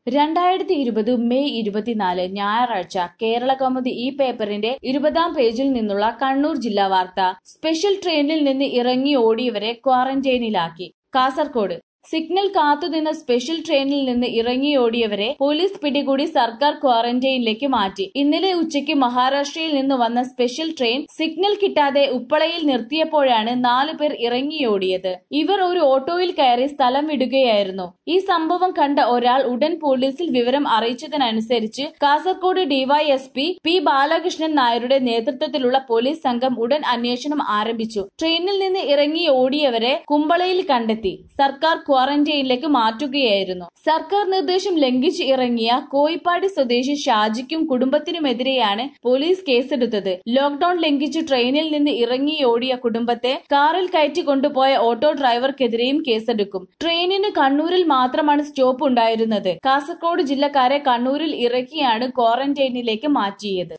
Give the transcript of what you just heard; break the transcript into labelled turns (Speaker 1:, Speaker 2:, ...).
Speaker 1: രണ്ടായിരത്തി ഇരുപത് മെയ് ഇരുപത്തിനാല് ഞായറാഴ്ച കേരള കൗമുദി ഈ പേപ്പറിന്റെ ഇരുപതാം പേജിൽ നിന്നുള്ള കണ്ണൂർ ജില്ലാ വാർത്ത സ്പെഷ്യൽ ട്രെയിനിൽ നിന്ന് ഇറങ്ങി ഓടിയവരെ ക്വാറന്റൈനിലാക്കി കാസർകോട് സിഗ്നൽ കാത്തുനിന്ന സ്പെഷ്യൽ ട്രെയിനിൽ നിന്ന് ഇറങ്ങിയോടിയവരെ പോലീസ് പിടികൂടി സർക്കാർ ക്വാറന്റൈനിലേക്ക് മാറ്റി ഇന്നലെ ഉച്ചയ്ക്ക് മഹാരാഷ്ട്രയിൽ നിന്ന് വന്ന സ്പെഷ്യൽ ട്രെയിൻ സിഗ്നൽ കിട്ടാതെ ഉപ്പളയിൽ നിർത്തിയപ്പോഴാണ് നാലു പേർ ഇറങ്ങിയോടിയത് ഇവർ ഒരു ഓട്ടോയിൽ കയറി സ്ഥലം വിടുകയായിരുന്നു ഈ സംഭവം കണ്ട ഒരാൾ ഉടൻ പോലീസിൽ വിവരം അറിയിച്ചതിനനുസരിച്ച് കാസർകോട് ഡിവൈഎസ്പി പി ബാലകൃഷ്ണൻ നായരുടെ നേതൃത്വത്തിലുള്ള പോലീസ് സംഘം ഉടൻ അന്വേഷണം ആരംഭിച്ചു ട്രെയിനിൽ നിന്ന് ഇറങ്ങി ഓടിയവരെ കുമ്പളയിൽ കണ്ടെത്തി സർക്കാർ ക്വാറന്റൈനിലേക്ക് മാറ്റുകയായിരുന്നു സർക്കാർ നിർദ്ദേശം ലംഘിച്ച് ഇറങ്ങിയ കോയിപ്പാടി സ്വദേശി ഷാജിക്കും കുടുംബത്തിനുമെതിരെയാണ് പോലീസ് കേസെടുത്തത് ലോക്ഡൌൺ ലംഘിച്ച് ട്രെയിനിൽ നിന്ന് ഇറങ്ങിയോടിയ കുടുംബത്തെ കാറിൽ കയറ്റി കൊണ്ടുപോയ ഓട്ടോ ഡ്രൈവർക്കെതിരെയും കേസെടുക്കും ട്രെയിനിന് കണ്ണൂരിൽ മാത്രമാണ് സ്റ്റോപ്പ് ഉണ്ടായിരുന്നത് കാസർഗോഡ് ജില്ലക്കാരെ കണ്ണൂരിൽ ഇറക്കിയാണ് ക്വാറന്റൈനിലേക്ക് മാറ്റിയത്